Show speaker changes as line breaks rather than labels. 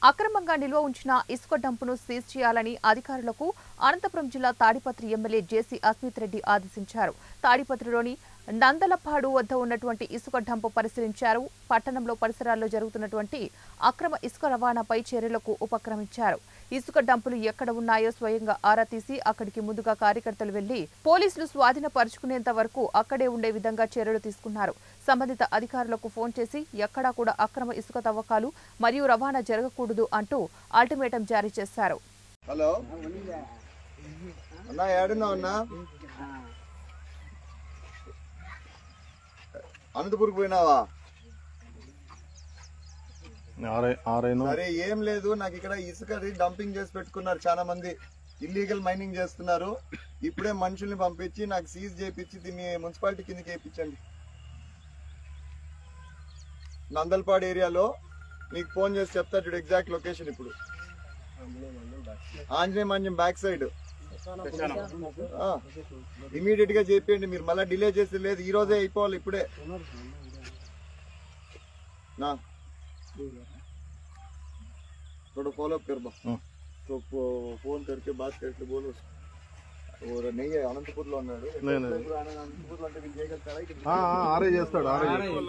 అక్రమంగా నిల్వ ఉంచిన ఇసుక డంపును సీజ్ చేయాలని అధికారులకు అనంతపురం జిల్లా తాడిపత్రి ఎమ్మెల్యే జేసీ అస్మిత్ రెడ్డి ఆదేశించారు తాడిపత్రిలోని నందలపాడు వద్ద ఉన్నటువంటి ఇసుక డంపు పరిశీలించారు పట్టణంలో పరిసరాల్లో జరుగుతున్నటువంటి అక్రమ ఇసుక రవాణాపై చర్యలకు ఉపక్రమించారు ఇసుక డంపులు ఎక్కడ ఉన్నాయో స్వయంగా ఆరా తీసి అక్కడికి ముందుగా కార్యకర్తలు వెళ్లి పోలీసులు స్వాధీనపరుచుకునేంత వరకు అక్కడే ఉండే విధంగా చర్యలు తీసుకున్నారు సంబంధిత అధికారులకు ఫోన్ చేసి ఎక్కడా కూడా అక్రమ ఇసుక తవ్వకాలు మరియు రవాణా జరగకూడదు అంటూ అల్టిమేటం జారీ చేశారు
హలో అన్నా ఏడున్నావు అన్నా అనంతపూర్కి పోయినావా
ఆరై ఆరైను
సరే ఏం లేదు నాకు ఇక్కడ ఇసుక డంపింగ్ చేసి పెట్టుకున్నారు చాలా మంది ఇల్లీగల్ మైనింగ్ చేస్తున్నారు ఇప్పుడే మనుషుల్ని పంపించి నాకు సీజ్ చేయించి దీన్ని మున్సిపాలిటీ కిందకి వేయించండి నందల్పాడు ఏరియాలో నీకు ఫోన్ చేసి చెప్తా చూడు ఎగ్జాక్ట్ లొకేషన్ ఇప్పుడు ఆంజనేయ మంజం బ్యాక్ సైడ్ ఇమీడియట్ గా చెప్పండి మీరు మళ్ళీ డిలే చేసి లేదు ఈ రోజే అయిపోవాలి ఇప్పుడే నా थोड़ा फॉलो अप कर बा
हाँ।
तो फोन करके बात करके बोलो और नहीं है అనంతపూర్ లో ఉన్నాడు
नहीं, नहीं।
ఇప్పుడు ఆయన అనంతపూర్లో అంటే వీళ్ళు చేయగలుగుతారా ఇక్కడ
ఆ, ఆ, ఆరే చేస్తాడు ఆరే చేస్తాడు.